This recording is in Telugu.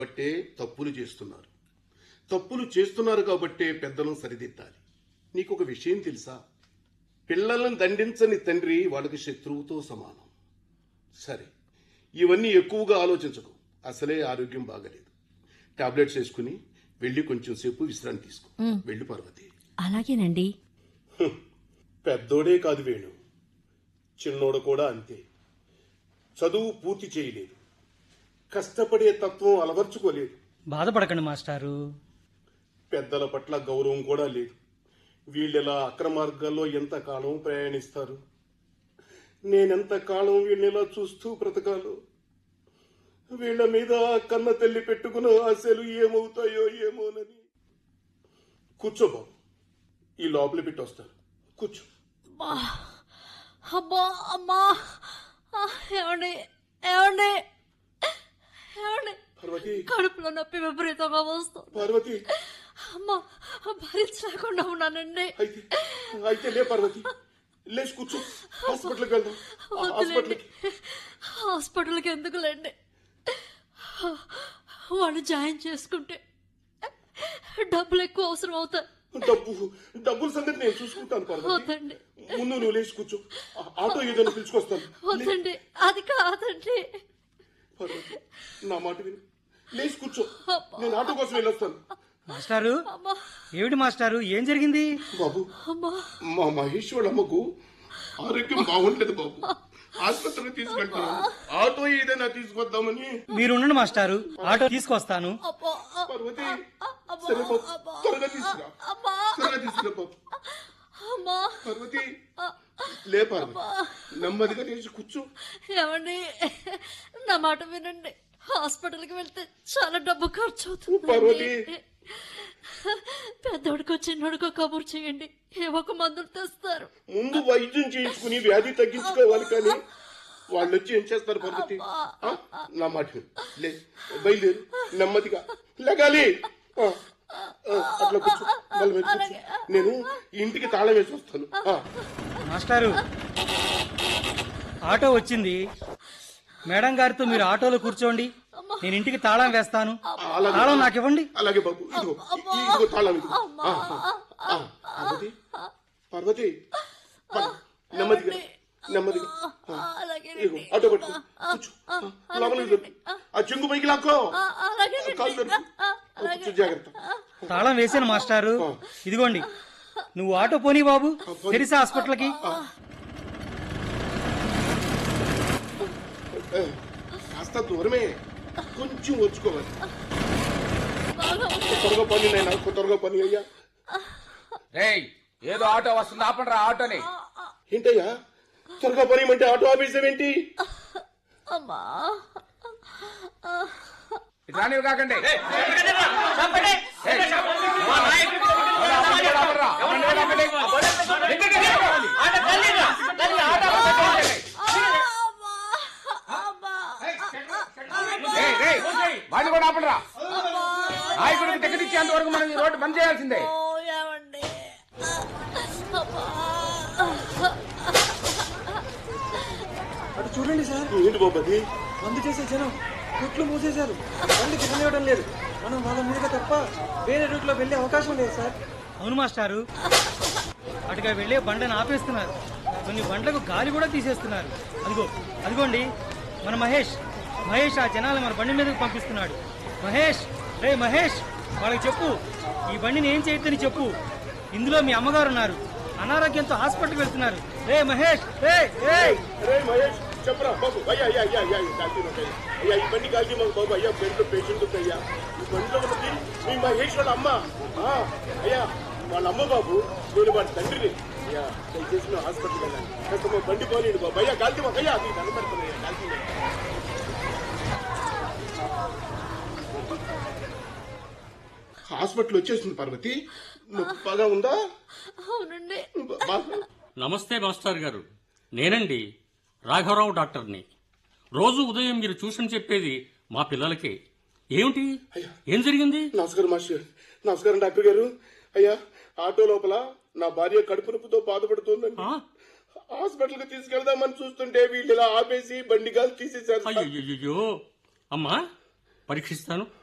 కాబట్టే తప్పులు చేస్తున్నారు తప్పులు చేస్తున్నారు కాబట్టే పెద్దలను సరిదిద్దాలి నీకు ఒక విషయం తెలుసా పిల్లలను దండించని తండ్రి వాళ్ళకి శత్రువుతో సమానం సరే ఇవన్నీ ఎక్కువగా ఆలోచించకు అసలే ఆరోగ్యం బాగలేదు టాబ్లెట్స్ వేసుకుని వెళ్ళి కొంచెం సేపు విశ్రాంతి తీసుకో వెళ్ళి పార్వతి అలాగేనండి పెద్దోడే కాదు వేణు చిన్నోడు కూడా అంతే చదువు పూర్తి చేయలేదు కష్టపడే తత్వం అలవర్చుకోలేదు బాధపడకండి మాస్టారు పెద్దల పట్ల గౌరవం కూడా లేదు వీళ్ళెలా అక్రమార్గాల్లో ఎంత కాలం ప్రయాణిస్తారు నేనెంత కాలం వీళ్ళెలా చూస్తూ బ్రతకాలో వీళ్ళ మీద కన్న తల్లి పెట్టుకున్న ఆశలు ఏమవుతాయో ఏమోనని కూర్చో బాబు ఈ లోపల పెట్టి వస్తారు కూర్చో అబ్బా అమ్మా ఆ, ఏమండి ఏమండి ఏమండి పార్వతి కడుపులో నొప్పి విపరీతంగా వస్తుంది పార్వతి అమ్మా భరించలేకుండా ఉన్నానండి అయితే అయితే లే పార్వతి లేచి కూర్చో హాస్పిటల్కి వెళ్దాం ఆ, వద్దులేండి హాస్పిటల్కి హాస్పిటల్కి ఎందుకులేండి వాళ్ళు జాయిన్ చేసుకుంటే డబ్బులు ఎక్కువ అవసరం అవుతాయి డబ్బు డబ్బుల సంగతి నేను చూసుకుంటాను పార్వతి వద్దండి ముందు నువ్వు లేచి కూర్చో ఆ, ఆటో ఏదైనా పిలుచుకొస్తాను వద్దండి అది కాదండి పార్వతి నా మాట విను లేచి కూర్చో నేను ఆటో కోసం వెళ్ళొస్తాను మాస్టారు అమ్మా ఏమిటి మాస్టారు ఏం జరిగింది బాబు అమ్మా మా మహేష్ వాళ్ళ అమ్మకు ఆరోగ్యం బాగుండలేదు బాబు ఆసుపత్రికి తీసుకెళ్తున్నాను ఆటో ఏదైనా తీసుకొద్దామని మీరు ఉండండి మాస్టారు ఆటో తీసుకొస్తాను అబ్బా పార్వతి సరే బాబు త్వరగా తీసుకురా అమ్మా త్వరగా తీసుకురా బాబు అమ్మా పార్వతి లే పార్వతి నెమ్మదిగా లేచి కూర్చో ఏమండి నా మాట వినండి హాస్పిటల్కి వెళ్తే చాలా డబ్బు ఖర్చు అవుతుంది పార్వతి. పెద్దోడికో చిన్నోడికో కబుర్ చేయండి ఏవో ఒక మందులు తెస్తారు ముందు వైద్యం చేయించుకుని వ్యాధి తగ్గించుకోవాలి కానీ వాళ్ళు వచ్చి ఏం చేస్తారు పార్వతి ఆ? నా మాట విను. లే బయలుదేరు నెమ్మదిగా లగాలి ఆ, ఆ, అట్లా కూర్చో బల్ల మీద కూర్చో. నేను ఇంటికి తాళం వేసి వస్తాను ఆ, మాస్టారు ఆటో వచ్చింది మేడం గారితో మీరు ఆటోలో కూర్చోండి నేను ఇంటికి తాళం వేస్తాను అలాగే తాళం నాకు ఇవ్వండి అలాగే బాబు ఇదిగో ఈ- ఇదిగో తాళం ఇదిగో ఆ, ఆ, ఆ, పార్వతి పార్వతి పద. నెమ్మదిగా నెమ్మదిగా ఆ, అలాగే ఇదిగో ఆటో పట్టుకో కూర్చో ఆ, లోపలికి జరుపు. ఆ చెంగు పైకి లాక్కో అలాగే కాలు జరుపు. కూర్చో జాగ్రత్త తాళం వేసాను మాస్టారు ఇదిగోండి నువ్వు ఆటో పోనీ బాబు తెరిసా హాస్పిటల్కి ఏ, కాస్త దూరమే కొంచెం వచ్చుకోవాలి త్వరగా పని నేను త్వరగా పని అయ్యా రేయ్ ఏదో ఆటో వస్తుంది ఆపండి ఆటోని ఏంటయ్యా త్వరగా పని అంటే ఆటో ఆపేసావేంటి అమ్మా ఇటు రానివి కాకండి ఏయ్, ఆపండి, ఆపండిరా. ఆపండి, ఆపండి. ఎందుకు ఏయ్, రేయ్, వాడిని కూడా ఆపండిరా నాయకుడికి టికెట్ ఇచ్చేంత వరకు మనం ఈ రోడ్డు బంద్ చేయాల్సిందే ఓ ఏమండి అమ్మా అటు చూడండి సార్ ఏంటి బాబు అది మందు చేసే జనం రూట్లు మూసేశారు బండికి ఇవ్వడం లేదు మనం వాళ్ళ మీదుగా తప్ప వేరే రూట్లో వెళ్ళే అవకాశం లేదు సార్ అవును మాస్టారు అటుగా వెళ్ళే బండను ఆపేస్తున్నారు కొన్ని బండ్లకు గాలి కూడా తీసేస్తున్నారు అదిగో అదిగోండి మన మహేష్ మహేష్ ఆ జనాలు మన బండి మీదకి పంపిస్తున్నాడు మహేష్ రే మహేష్ వాళ్ళకి చెప్పు ఈ బండిని ఏం చేయొద్దని చెప్పు ఇందులో మీ అమ్మగారు ఉన్నారు అనారోగ్యంతో హాస్పిటల్కి వెళ్తున్నారు రే మహేష్ రే రే రే మహేష్ చెప్పరా బాబు అయ్యా అయ్యా అయ్యా అయ్యా ఈ కాల్తీ ఉంది అయ్యా. అయ్యా ఈ బండి కాల్తీ మాకు బాబు అయ్యా బెంట్లో పేషెంట్ ఉంది అయ్యా ఈ బండిలో ఉన్నది మీ మహేష్ వాళ్ళ అమ్మ ఆ, అయ్యా వాళ్ళ అమ్మ బాబు నేను వాడి తండ్రిని అయ్యా దయచేసి మేము హాస్పిటల్కి వెళ్ళాలి కాస్త మా బండి పోనీయండి బాబు అయ్యా కాల్తీ మాకు అయ్యా అది కనపడుతుంది కాల్తీ మాకు. హాస్పిటల్ వచ్చేసింది పార్వతి నొప్పి బాగా ఉందా అవునండి బా- బాగా నమస్తే మాస్టర్ గారు నేనండి రాఘవరావు డాక్టర్ని రోజు ఉదయం మీరు ట్యూషన్ చెప్పేది మా పిల్లలకే ఏమిటి ఏం జరిగింది నమస్కారం మాస్టర్ నమస్కారం డాక్టర్ గారు అయ్యా ఆటో లోపల నా భార్య కడుపు నొప్పితో బాధపడుతుందండి ఆ? హాస్పిటల్ కి తీసుకెళ్దామని చూస్తుంటే వీళ్ళు ఇలా ఆపేసి బండి గాలి తీసేశారు అయ్యయ్యో అమ్మా పరీక్షిస్తాను